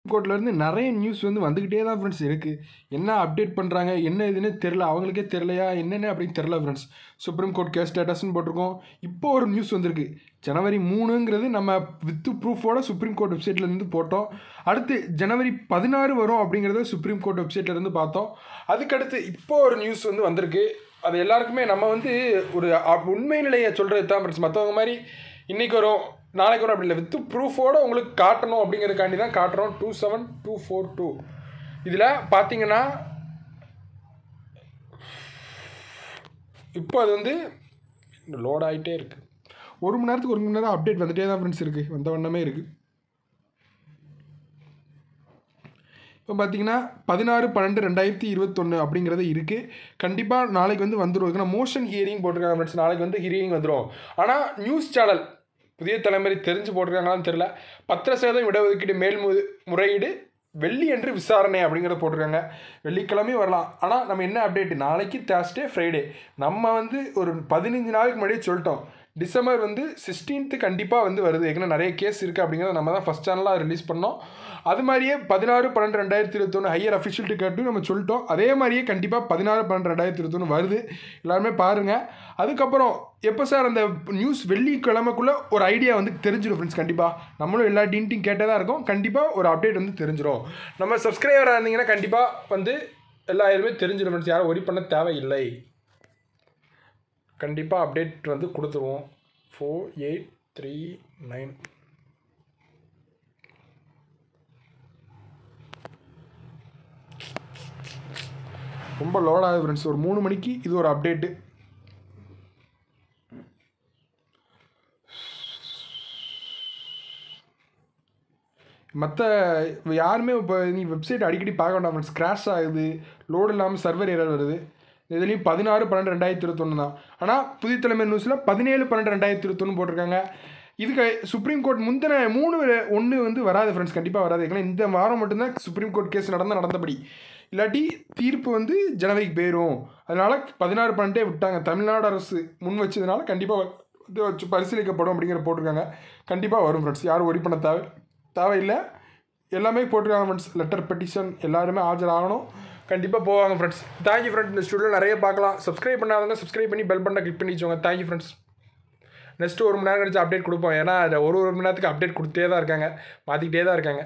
கோர்ட்லேருந்து நிறைய நியூஸ் வந்து வந்துக்கிட்டே தான் ஃப்ரெண்ட்ஸ் இருக்குது என்ன அப்டேட் பண்ணுறாங்க என்ன இதுன்னு தெரில அவங்களுக்கே தெரிலையா என்னென்ன அப்படின்னு தெரில ஃப்ரெண்ட்ஸ் சுப்ரீம் கோர்ட் கேஸ் ஸ்டேட்டஸ்னு போட்டிருக்கோம் இப்போ ஒரு நியூஸ் வந்திருக்கு ஜனவரி மூணுங்கிறது நம்ம வித் ப்ரூஃபோட சுப்ரீம் கோர்ட் வெப்சைட்லேருந்து போட்டோம் அடுத்து ஜனவரி பதினாறு வரும் அப்படிங்கிறத சுப்ரீம் கோர்ட் வெப்சைட்லேருந்து பார்த்தோம் அதுக்கடுத்து இப்போ ஒரு நியூஸ் வந்து வந்திருக்கு அது எல்லாருக்குமே நம்ம வந்து ஒரு அ- உண்மை நிலையை சொல்கிறது தான் ஃப்ரெண்ட்ஸ் மற்றவங்க மாதிரி இன்றைக்கி வரும் நாளைக்கு வரும் அப்படி இல்லை வித் ப்ரூஃபோடு உங்களுக்கு காட்டணும் அப்படிங்கிறதுக்காண்டி தான் காட்டுறோம் two seven two four two இதில் பார்த்தீங்கன்னா இப்போ அது வந்து லோட் ஆகிட்டே இருக்குது ஒரு மணி நேரத்துக்கு ஒரு மணி நேரம் அப்டேட் வந்துட்டே தான் ஃப்ரெண்ட்ஸ் இருக்குது வந்த வண்ணமே இருக்குது இப்போ பார்த்தீங்கன்னா பதினாறு பன்னெண்டு ரெண்டாயிரத்தி இருபத்தொன்று அப்படிங்கிறது இருக்குது கண்டிப்பாக நாளைக்கு வந்து வந்துடும் ஏன்னா மோஷன் ஹியரிங் போட்டிருக்காங்க ஃப்ரெண்ட்ஸ் நாளைக்கு வந்து ஹியரிங் வந்துடும் ஆனால் நியூஸ் சேனல் புதிய தலைமுறை தெரிஞ்சு போட்டிருக்காங்களான்னு தெரில பத்திர சேதம் இடஒதுக்கீடு மேல்மு முறையீடு வெள்ளி என்று விசாரணை அப்படிங்கிறத போட்டிருக்காங்க வெள்ளிக்கிழமையும் வரலாம் ஆனால் நம்ம என்ன அப்டேட் நாளைக்கு தேர்ஸ்டே ஃப்ரைடே நம்ம வந்து ஒரு பதினஞ்சு நாளுக்கு முன்னாடியே சொல்லிட்டோம் டிசம்பர் வந்து சிக்ஸ்டீன்த்து கண்டிப்பாக வந்து வருது ஏன்னா நிறைய கேஸ் இருக்குது அப்படிங்கிறத நம்ம தான் ஃபஸ்ட் சேனலாக ரிலீஸ் பண்ணோம் அது மாதிரியே பதினாறு பன்னெண்டு ரெண்டாயிரத்தி இருபத்தொன்று ஹையர் அஃபிஷியல் டிக்கெட்டும் நம்ம சொல்லிட்டோம் அதே மாதிரியே கண்டிப்பாக பதினாறு பன்னெண்டு ரெண்டாயிரத்தி இருபத்தொன்று வருது எல்லாருமே பாருங்கள் அதுக்கப்புறம் எப்போ சார் அந்த நியூஸ் வெள்ளிக்கிழமைக்குள்ளே ஒரு ஐடியா வந்து தெரிஞ்சிடும் ஃப்ரெண்ட்ஸ் கண்டிப்பாக நம்மளும் எல்லா டீன்ட்டையும் கேட்டே தான் இருக்கோம் கண்டிப்பாக ஒரு அப்டேட் வந்து தெரிஞ்சிடும் நம்ம சப்ஸ்கிரைபராக இருந்தீங்கன்னா கண்டிப்பாக வந்து எல்லா இதுவுமே தெரிஞ்சிடும் ஃப்ரெண்ட்ஸ் யாரும் ஒரி பண்ண தேவையில்லை கண்டிப்பாக அப்டேட் வந்து கொடுத்துருவோம் ஃபோர் எயிட் த்ரீ நைன் ரொம்ப லோட் ஆகுது ஃப்ரெண்ட்ஸ் ஒரு மூணு மணிக்கு இது ஒரு அப்டேட்டு மற்ற யாருமே இப்போ நீ வெப்சைட் அடிக்கடி பார்க்க வேண்டாம் ஃப்ரெண்ட்ஸ் கிராஷ் ஆகுது லோடு இல்லாமல் சர்வர் எரர் வருது இதுலேயும் பதினாறு பன்னெண்டு ரெண்டாயிரத்தி இருபத்தொன்று தான் ஆனால் புதிய தலைமை நியூஸில் பதினேழு பன்னெண்டு ரெண்டாயிரத்தி இருபத்தொன்று போட்டிருக்காங்க இதுக்கு சுப்ரீம் கோர்ட் முந்தின மூணு ஒன்று வந்து வராது ஃப்ரெண்ட்ஸ் கண்டிப்பாக வராது ஏன்னா இந்த வாரம் மட்டும்தான் சுப்ரீம் கோர்ட் கேஸ் நடந்தால் நடந்தபடி இல்லாட்டி தீர்ப்பு வந்து ஜனவரிக்கு போயிடும் அதனால் பதினாறு பன்னெண்டே விட்டாங்க தமிழ்நாடு அரசு முன் வச்சதுனால கண்டிப்பாக இது வச்சு பரிசீலிக்கப்படும் அப்படிங்கிற போட்டிருக்காங்க கண்டிப்பாக வரும் ஃப்ரெண்ட்ஸ் யாரும் ஒரி பண்ண தேவை தேவையில்லை எல்லாமே போட்டிருக்காங்க ஃப்ரெண்ட்ஸ் லெட்டர் பெட்டிஷன் எல்லாருமே ஆஜராகணும் கண்டிப்பாக போவாங்க ஃப்ரெண்ட்ஸ் தேங்க்யூ ஃப்ரெண்ட்ஸ் இந்த ஸ்டுடியோ நிறைய பார்க்கலாம் சப்ஸ்கிரைப் பண்ணாதவங்க சப்ஸ்கிரைப் பண்ணி பெல் பட்டனை கிளிக் பண்ணி வச்சுக்கோங்க தேங்க்யூ ஃப்ரெண்ட்ஸ் நெக்ஸ்ட் ஒரு மணி நேரம் கழிச்சு அப்டேட் கொடுப்போம் ஏன்னா அது ஒரு ஒரு மணி நேரத்துக்கு அப்டேட் கொடுத்தே தான் இருக்காங்க மாற்றிக்கிட்டே தான் இருக்காங்க